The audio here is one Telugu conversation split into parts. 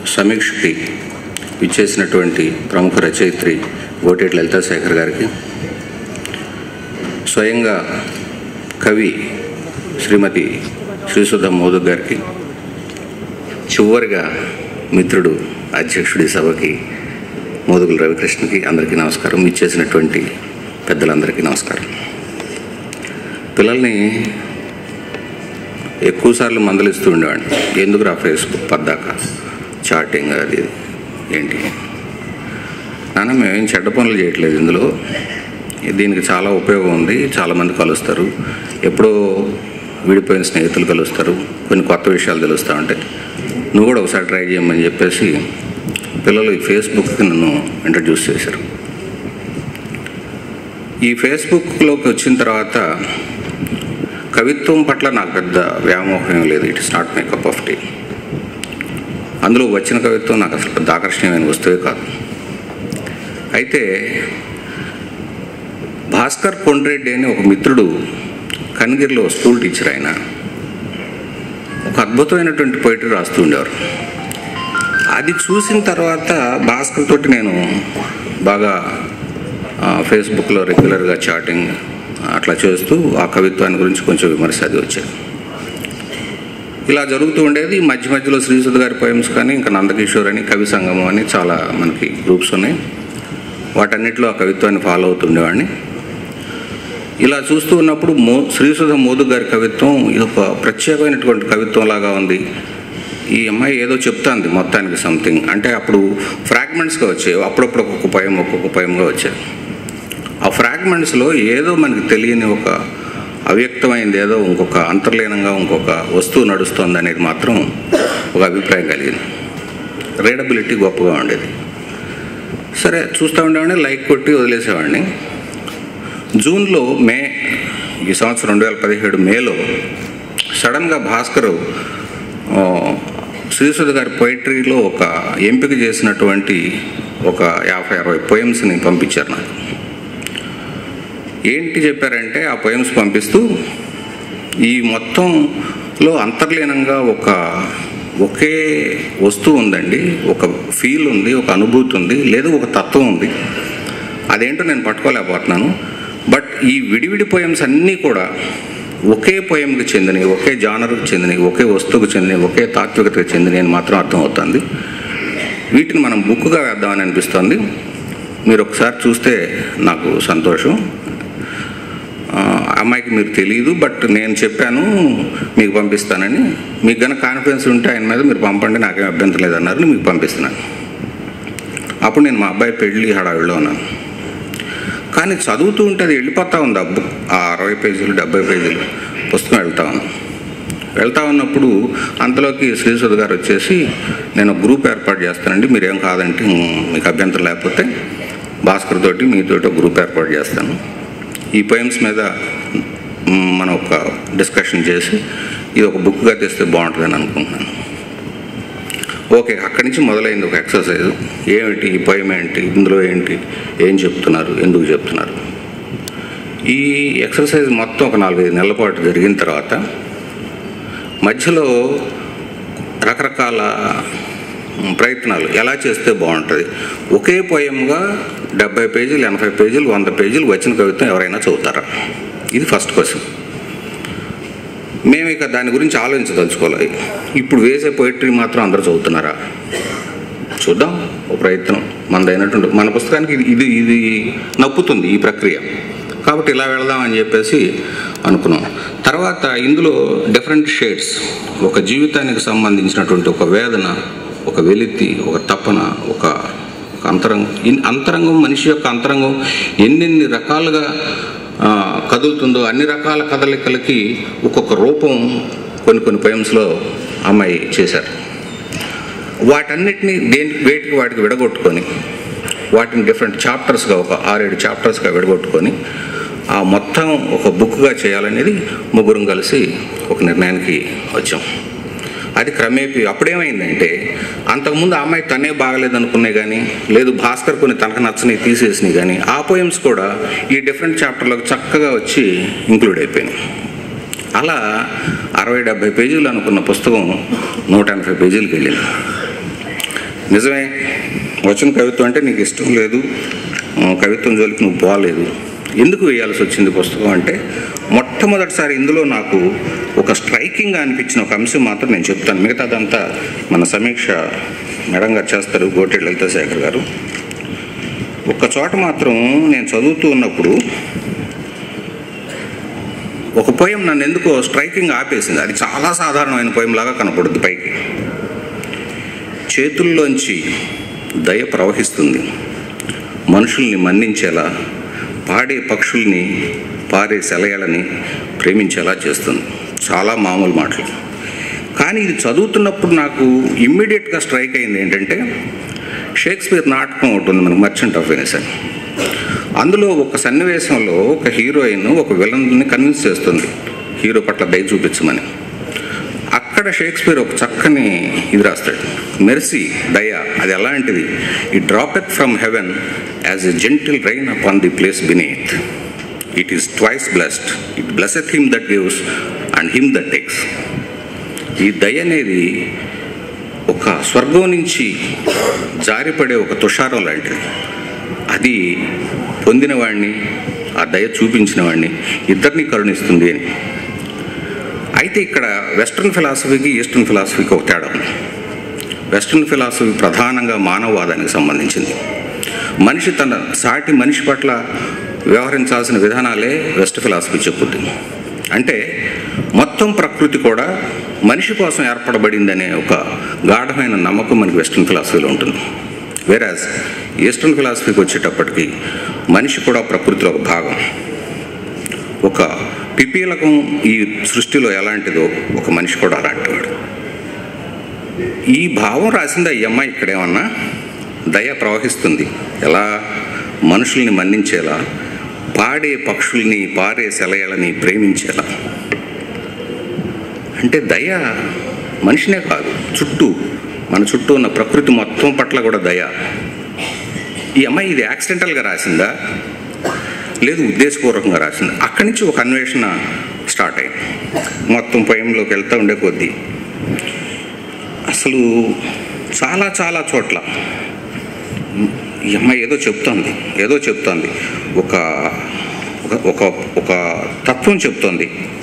సమీక్షకి ఇచ్చేసినటువంటి ప్రముఖ రచయిత్రి గోటేటి లలితా శేఖర్ గారికి స్వయంగా కవి శ్రీమతి శ్రీసుధ మోదు గారికి చివరిగా మిత్రుడు అధ్యక్షుడి సభకి మోదుగుల రవికృష్ణకి అందరికీ నమస్కారం ఇచ్చేసినటువంటి పెద్దలందరికీ నమస్కారం పిల్లల్ని ఎక్కువసార్లు మందలిస్తూ ఉండేవాడిని ఎందుకు రా ఫేస్బుక్ పద్దాక చాటింగ్ అది ఇది. ఏంటి నాన్న మేమేం చెడ్డ పనులు చేయట్లేదు ఇందులో దీనికి చాలా ఉపయోగం ఉంది చాలామంది కలుస్తారు ఎప్పుడో విడిపోయిన స్నేహితులు కలుస్తారు కొన్ని కొత్త విషయాలు తెలుస్తూ ఉంటాయి నువ్వు కూడా ఒకసారి ట్రై చేయమని చెప్పేసి పిల్లలు ఈ ఫేస్బుక్కి నన్ను ఇంట్రడ్యూస్ చేశారు ఈ ఫేస్బుక్లోకి వచ్చిన తర్వాత కవిత్వం పట్ల నాకు పెద్ద వ్యామోహం ఏం లేదు it is not my cup of tea అందులో వచ్చిన కవిత్వం నాకు అసలు పెద్ద ఆకర్షణీయమైన వస్తువే కాదు అయితే భాస్కర్ కొండ్రెడ్డి అని ఒక మిత్రుడు కనిగిరిలో స్కూల్ టీచర్ ఆయన ఒక అద్భుతమైనటువంటి పోయిటరీ రాస్తూ ఉండేవారు అది చూసిన తర్వాత భాస్కర్ తోటి నేను బాగా ఆ, ఫేస్బుక్లో రెగ్యులర్గా చాటింగ్ అట్లా చేస్తూ ఆ కవిత్వాన్ని గురించి కొంచెం విమర్శ అది వచ్చాయి ఇలా జరుగుతూ ఉండేది మధ్య మధ్యలో శ్రీసుధ గారి పోయమ్స్ కానీ ఇంకా నందకిషోర్ అని కవి సంగమం అని చాలా మనకి గ్రూప్స్ ఉన్నాయి వాటన్నిటిలో ఆ కవిత్వాన్ని ఫాలో అవుతుండేవాడిని ఇలా చూస్తూ ఉన్నప్పుడు మో శ్రీసుధ మోదు గారి కవిత్వం ఇది ఒక ప్రత్యేకమైనటువంటి కవిత్వం లాగా ఉంది ఈ అమ్మాయి ఏదో చెప్తాంది మొత్తానికి సంథింగ్ అంటే అప్పుడు ఫ్రాగ్మెంట్స్గా వచ్చాయి అప్పుడప్పుడు ఒక్కొక్క పయం ఒక్కొక్క పయంగా వచ్చాయి ఆ ఫ్రాగ్మెంట్స్లో ఏదో మనకి తెలియని ఒక అవ్యక్తమైంది ఏదో ఇంకొక అంతర్లీనంగా ఇంకొక వస్తువు నడుస్తుంది అనేది మాత్రం ఒక అభిప్రాయం కలిగింది రీడబిలిటీ గొప్పగా ఉండేది సరే చూస్తూ ఉండేవాడిని లైక్ కొట్టి వదిలేసేవాడిని జూన్లో మే ఈ సంవత్సరం రెండు వేల పదిహేడు మేలో సడన్గా భాస్కర్ ఆ, శ్రీసుధ గారి పోయిటరీలో ఒక ఎంపిక చేసినటువంటి ఒక యాభై అరవై పోయమ్స్ని పంపించారు నాకు ఏంటి చెప్పారంటే ఆ పోయమ్స్ పంపిస్తూ ఈ మొత్తంలో అంతర్లీనంగా ఒక ఒకే వస్తువు ఉందండి ఒక ఫీల్ ఉంది ఒక అనుభూతి ఉంది లేదా ఒక తత్వం ఉంది అదేంటో నేను పట్టుకోలేకపోతున్నాను బట్ ఈ విడివిడి పోయమ్స్ అన్నీ కూడా ఒకే పోయంకి చెందినవి ఒకే జానర్కి చెందినవి ఒకే వస్తువుకు చెందినవి ఒకే తాత్వికతకు చెందినవి అని మాత్రం అర్థమవుతుంది వీటిని మనం బుక్గా వేద్దామని అనిపిస్తుంది మీరు ఒకసారి చూస్తే నాకు సంతోషం ఆ, అమ్మాయికి మీరు తెలియదు బట్ నేను చెప్పాను మీకు పంపిస్తానని మీకు కనుక కాన్ఫిడెన్స్ ఉంటే ఆయన మీద మీరు పంపండి నాకేం అభ్యంతరం లేదన్నారు మీకు పంపిస్తున్నాను అప్పుడు నేను మా అబ్బాయి పెళ్ళి హడావిడిలో ఉన్నాను కానీ చదువుతూ ఉంటే అది వెళ్ళిపోతా ఉంది ఆ బుక్ ఆ అరవై పేజీలు డెబ్బై పేజీలు పుస్తకం వెళ్తా ఉంది వెళ్తా ఉన్నప్పుడు అంతలోకి శ్రీసుధ గారు వచ్చేసి నేను ఒక గ్రూప్ ఏర్పాటు చేస్తానండి మీరేం కాదంటే "ఉమ్, మీకు అభ్యంతరం లేకపోతే భాస్కర్ తోటి మీతోటి ఒక గ్రూప్ ఏర్పాటు చేస్తాను ఈ పోయమ్స్ మీద మ్, మనం ఒక డిస్కషన్ చేసి ఇది ఒక బుక్గా తెస్తే బాగుంటుందని అనుకుంటున్నాను ఓకే అక్కడి నుంచి మొదలైంది ఒక ఎక్సర్సైజ్ ఏమిటి ఈ పోయం ఏంటి ఇందులో ఏంటి ఏం చెప్తున్నారు ఎందుకు చెప్తున్నారు ఈ ఎక్సర్సైజ్ మొత్తం ఒక నాలుగైదు నెలల పాటు జరిగిన తర్వాత మధ్యలో రకరకాల మ్, ప్రయత్నాలు ఎలా చేస్తే బాగుంటుంది ఒకే పోయంగా డెబ్బై పేజీలు ఎనభై పేజీలు వంద పేజీలు వచ్చిన కవిత్వం ఎవరైనా చదువుతారా ఇది ఫస్ట్ క్వశ్చన్ మేము ఇక దాని గురించి ఆలోచించదలుచుకోవాలి ఇప్పుడు వేసే పోయిటరీ మాత్రం అందరూ చదువుతున్నారా చూద్దాం ఒక ప్రయత్నం మనదైనటువంటి మన పుస్తకానికి ఇది ఇది ఇది నప్పుతుంది ఈ ప్రక్రియ కాబట్టి ఇలా వెళదామని చెప్పేసి అనుకున్నాం తర్వాత ఇందులో డిఫరెంట్ షేడ్స్ ఒక జీవితానికి సంబంధించినటువంటి ఒక వేదన ఒక వెలితి ఒక తపన ఒక ఒక అంతరంగం ఇన్- అంతరంగం మనిషి యొక్క అంతరంగం ఎన్నెన్ని రకాలుగా ఆ, కదులుతుందో అన్ని రకాల కదలికలకి ఒక్కొక్క రూపం కొన్ని కొన్ని పోయమ్స్లో అమ్మాయి చేశారు వాటన్నిటిని దేని వేటికి వాటికి విడగొట్టుకొని వాటిని డిఫరెంట్ చాప్టర్స్గా ఒక ఆరేడు చాప్టర్స్గా విడగొట్టుకొని ఆ మొత్తం ఒక బుక్గా చేయాలనేది ముగ్గురం కలిసి ఒక నిర్ణయానికి వచ్చాం అది క్రమేపీ అప్పుడేమైందంటే అంతకుముందు ఆ అమ్మాయి తనే బాగలేదనుకునే కానీ లేదు భాస్కర్ కొన్ని తనకు నచ్చని తీసేసినాయి కానీ ఆ పోయమ్స్ కూడా ఈ డిఫరెంట్ చాప్టర్లకు చక్కగా వచ్చి ఇంక్లూడ్ అయిపోయినాయి అలా అరవై డెబ్బై పేజీలు అనుకున్న పుస్తకం నూట ఎనభై పేజీలకు వెళ్ళింది నిజమే వచ్చిన కవిత్వం అంటే నీకు ఇష్టం లేదు ఆ, కవిత్వం జోలికి నువ్వు పోలేదు ఎందుకు వేయాల్సి వచ్చింది పుస్తకం అంటే మొట్టమొదటిసారి ఇందులో నాకు ఒక స్ట్రైకింగ్గా అనిపించిన ఒక అంశం మాత్రం నేను చెప్తాను మిగతాదంతా మన సమీక్ష మేడం గారు చేస్తారు గోటెడ్ లలిత శేఖర్ గారు ఒక్క చోట మాత్రం నేను చదువుతూ ఉన్నప్పుడు ఒక పోయం నన్ను ఎందుకో స్ట్రైకింగ్ ఆపేసింది అది చాలా సాధారణమైన పోయం లాగా కనపడుద్ది పైకి చేతుల్లోంచి దయ ప్రవహిస్తుంది మనుషుల్ని మన్నించేలా పాడే పక్షుల్ని పారే సెలయాలని ప్రేమించేలా చేస్తుంది చాలా మామూలు మాటలు కానీ ఇది చదువుతున్నప్పుడు నాకు ఇమ్మీడియట్గా స్ట్రైక్ అయింది ఏంటంటే షేక్స్పియర్ నాటకం ఒకటి ఉంది మనకు మర్చెంట్ ఆఫ్ వెనిస్ అని అందులో ఒక సన్నివేశంలో ఒక హీరోయిన్ ఒక విలన్ని కన్విన్స్ చేస్తుంది హీరో పట్ల దయ చూపించమని అక్కడ షేక్స్పియర్ ఒక చక్కని ఇది రాస్తాడు మెర్సీ దయ అది ఎలాంటిది ఈ droppeth from heaven as a gentle rain upon the place beneath it is twice blessed it blesseth him that gives and him that takes ఈ దయ అనేది ఒక స్వర్గం నుంచి జారిపడే ఒక తుషారం లాంటిది అది పొందిన వాడిని ఆ దయ చూపించిన వాడిని ఇద్దరిని కరుణిస్తుంది అని అయితే ఇక్కడ వెస్ట్రన్ ఫిలాసఫీకి ఈస్టర్న్ ఫిలాసఫీకి ఒక తేడా ఉంది వెస్ట్రన్ ఫిలాసఫీ ప్రధానంగా మానవవాదానికి సంబంధించింది మనిషి తన సాటి మనిషి పట్ల వ్యవహరించాల్సిన విధానాలే వెస్ట్ ఫిలాసఫీ చెప్పుద్ది అంటే మొత్తం ప్రకృతి కూడా మనిషి కోసం ఏర్పడబడిందనే ఒక గాఢమైన నమ్మకం మనకి వెస్ట్రన్ ఫిలాసఫీలో ఉంటుంది వేరాజ్ ఈస్టర్న్ ఫిలాసఫీకి వచ్చేటప్పటికి మనిషి కూడా ప్రకృతిలో ఒక భాగం ఒక పిపీలకం ఈ సృష్టిలో ఎలాంటిదో ఒక మనిషి కూడా అలాంటివాడు ఈ భావం రాసింది ఈ అమ్మాయి ఇక్కడ ఏమన్నా దయ ప్రవహిస్తుంది ఎలా మనుషుల్ని మన్నించేలా పాడే పక్షుల్ని పారే సెలయలని ప్రేమించేలా అంటే దయ మనిషినే కాదు చుట్టూ మన చుట్టూ ఉన్న ప్రకృతి మొత్తం పట్ల కూడా దయ ఈ అమ్మాయి ఇది యాక్సిడెంటల్గా రాసిందా లేదు ఉద్దేశపూర్వకంగా రాసింది అక్కడి నుంచి ఒక అన్వేషణ స్టార్ట్ అయింది మొత్తం పయంలోకి వెళ్తూ ఉండే కొద్దీ అసలు చాలా చాలా చోట్ల ఈ అమ్మాయి ఏదో చెప్తోంది ఏదో చెప్తోంది ఒక ఒక- ఒక ఒక తత్వం చెప్తోంది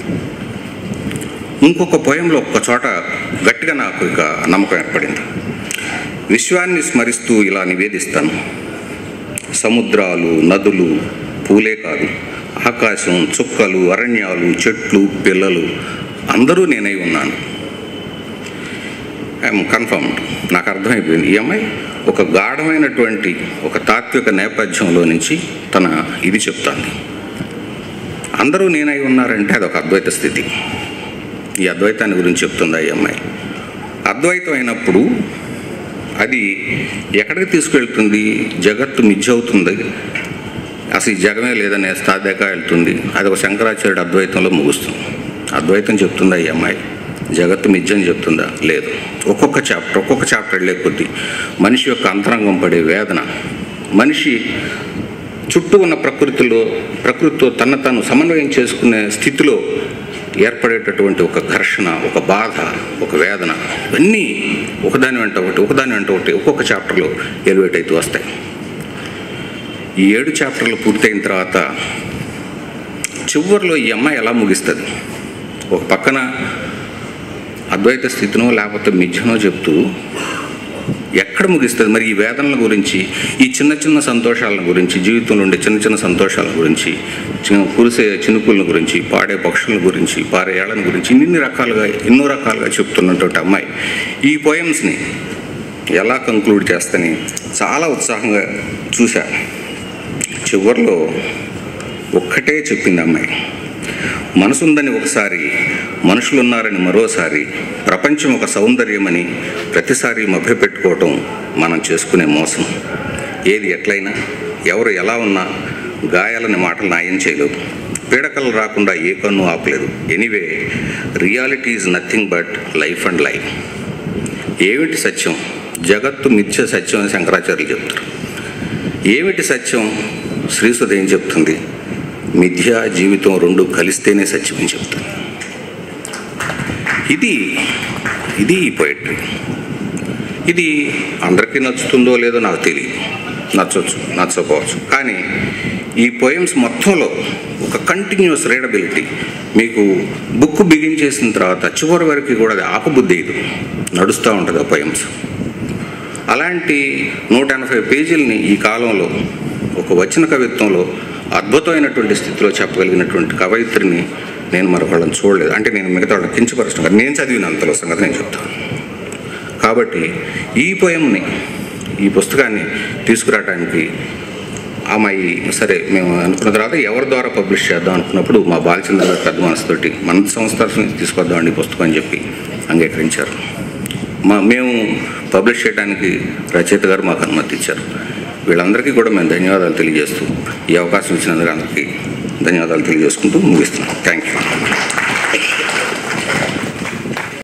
ఇంకొక పోయంలో ఒక చోట గట్టిగా నాకు ఇక నమ్మకం ఏర్పడింది విశ్వాన్ని స్మరిస్తూ ఇలా నివేదిస్తాను సముద్రాలు నదులు పూలే కాదు ఆకాశం చుక్కలు అరణ్యాలు చెట్లు పిల్లలు అందరూ నేనై ఉన్నాను ఐఎమ్ కన్ఫర్మ్డ్ నాకు అర్థమైపోయింది ఈ అమ్మాయి ఒక గాఢమైనటువంటి ఒక తాత్విక నేపథ్యంలో నుంచి తన ఇది చెప్తాను అందరూ నేనై ఉన్నారంటే అది ఒక అద్వైత స్థితి ఈ అద్వైతాన్ని గురించి చెప్తుంది ఈ అమ్మాయి అద్వైతం అయినప్పుడు అది ఎక్కడికి తీసుకెళ్తుంది జగత్తు మిథ్య అవుతుంది అసలు ఈ జగమే లేదనే స్థాయి దాకా వెళ్తుంది అది ఒక శంకరాచార్యుడు అద్వైతంలో ముగుస్తుంది అద్వైతం చెప్తుందా ఈ అమ్మాయి జగత్తు మిథ్య అని చెప్తుందా లేదు ఒక్కొక్క చాప్టర్ ఒక్కొక్క చాప్టర్ వెళ్ళే కొద్దీ మనిషి యొక్క అంతరంగం పడే వేదన మనిషి చుట్టూ ఉన్న ప్రకృతిలో ప్రకృతితో తన తాను సమన్వయం చేసుకునే స్థితిలో ఏర్పడేటటువంటి ఒక ఘర్షణ ఒక బాధ ఒక వేదన ఇవన్నీ ఒకదాని వెంట ఒకటి ఒకదాని వెంట ఒకటి ఒక్కొక్క చాప్టర్లో ఎలివేట్ అవుతూ వస్తాయి ఈ ఏడు చాప్టర్లు పూర్తయిన తర్వాత చివరిలో ఈ అమ్మాయి ఎలా ముగిస్తుంది ఒక పక్కన అద్వైత స్థితినో లేకపోతే మిథ్యనో చెప్తూ ఎక్కడ ముగిస్తుంది మరి ఈ వేదనల గురించి ఈ చిన్న చిన్న సంతోషాల గురించి జీవితంలో ఉండే చిన్న చిన్న సంతోషాల గురించి చిన్న కురిసే చినుకుల గురించి పాడే పక్షుల గురించి పారే ఏళ్ళని గురించి ఇన్ని రకాలుగా ఎన్నో రకాలుగా చెప్తున్నటువంటి అమ్మాయి ఈ పోయమ్స్ని ఎలా కంక్లూడ్ చేస్తని చాలా ఉత్సాహంగా చూశా చివరిలో ఒక్కటే చెప్పింది అమ్మాయి మనసుందని ఒకసారి మనుషులున్నారని మరోసారి ప్రపంచం ఒక సౌందర్యమని ప్రతిసారి మభ్యపెట్టుకోవటం మనం చేసుకునే మోసం ఏది ఎట్లయినా ఎవరు ఎలా ఉన్నా గాయాలని మాటలు న్యాయం చేయలేవు పీడకలు రాకుండా ఏ కన్ను ఆపలేదు anyway reality is nothing but life and life ఏమిటి సత్యం జగత్తు మిథ్య సత్యం అని శంకరాచార్యులు చెప్తారు ఏమిటి సత్యం శ్రీసుధ ఏం చెప్తుంది మిథ్య జీవితం రెండు కలిస్తేనే సత్యం అని చెప్తుంది ఇది ఇది ఈ పోయిట్రీ ఇది అందరికీ నచ్చుతుందో లేదో నాకు తెలియదు నచ్చవచ్చు నచ్చకపోవచ్చు కానీ ఈ పోయమ్స్ మొత్తంలో ఒక కంటిన్యూస్ రీడబిలిటీ మీకు బుక్ బిగించేసిన తర్వాత చివరి వరకు కూడా అది ఆపబుద్ధి ఇది నడుస్తూ ఉంటుంది ఆ పోయమ్స్ అలాంటి నూట ఎనభై పేజీలని ఈ కాలంలో ఒక వచన కవిత్వంలో అద్భుతమైనటువంటి స్థితిలో చెప్పగలిగినటువంటి కవయిత్రిని నేను మరొకళ్ళని చూడలేదు అంటే నేను మిగతా వాళ్ళని కించపరచడం కాదు. నేను చదివిన అంతలో సంగతి నేను చెప్తాను కాబట్టి ఈ పోయంని ఈ పుస్తకాన్ని తీసుకురావడానికి అమ్మాయి సరే మేము అనుకున్న తర్వాత ఎవరి ద్వారా పబ్లిష్ చేద్దాం అనుకున్నప్పుడు మా బాలచంద్ర గారు పెద్ద మనసుతోటి మన సంస్థ నుంచి తీసుకొద్దామండి ఈ పుస్తకం అని చెప్పి అంగీకరించారు మా మేము పబ్లిష్ చేయడానికి రచయిత గారు మాకు అనుమతి ఇచ్చారు వీళ్ళందరికీ కూడా మేము ధన్యవాదాలు తెలియజేస్తూ ఈ అవకాశం ఇచ్చినందుకు అందరికీ ధన్యవాదాలు తెలియజేసుకుంటూ ముగిస్తున్నాం థ్యాంక్ యూ